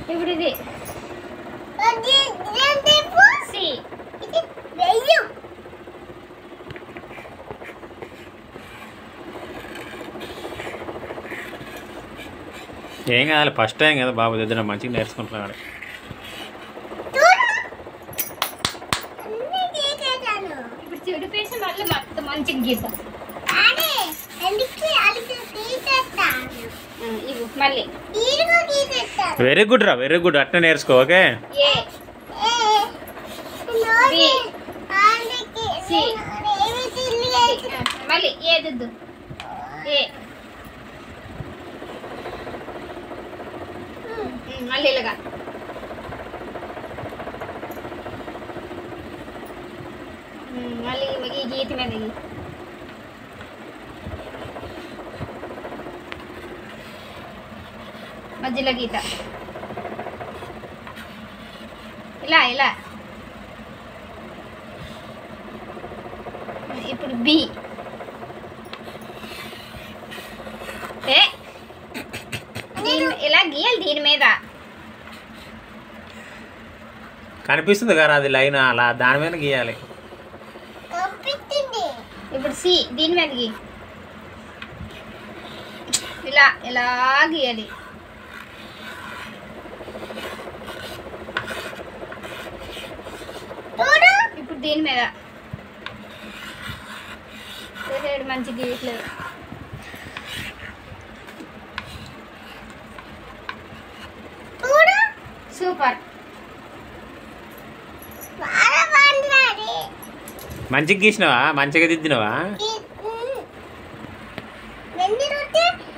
ఇప్పుడు ఇది సి ఏం కావాలి ఫస్ట్ టైం కదా బాబు దగ్గర మంచిగా నేర్చుకుంటున్నాడు ఇప్పుడు చెడిపేసి మళ్ళీ మొత్తం మంచిగా గీద్దాం ఆ, ఇవ్వు మళ్ళీ వెరీ గుడ్ రా వెరీ గుడ్ అట్నే నేర్చుకో ఓకే ఏ బి సి ఆ, మళ్ళీ ఏ దిద్దు ఏ ఉమ్, మళ్ళీ ఇలాగా ఉమ్, మళ్ళీ ఈ గీత మీద గీ. మధ్యలో గీత ఇలా ఇలా ఇప్పుడు బి ఏ దీని ఇలా గీయాలి దీని మీద కనిపిస్తుంది కదా అది లైన్ అలా దాని మీద గీయాలి ఇప్పుడు సి దీని మీద గీ ఇలా ఇలా గీయాలి ఇప్పుడు దీని మీద సైడ్ మంచి గీయట్లేదు సూపర్ మంచిగా గీసినావా మంచిగా దిద్దినావా వెండి రొట్టె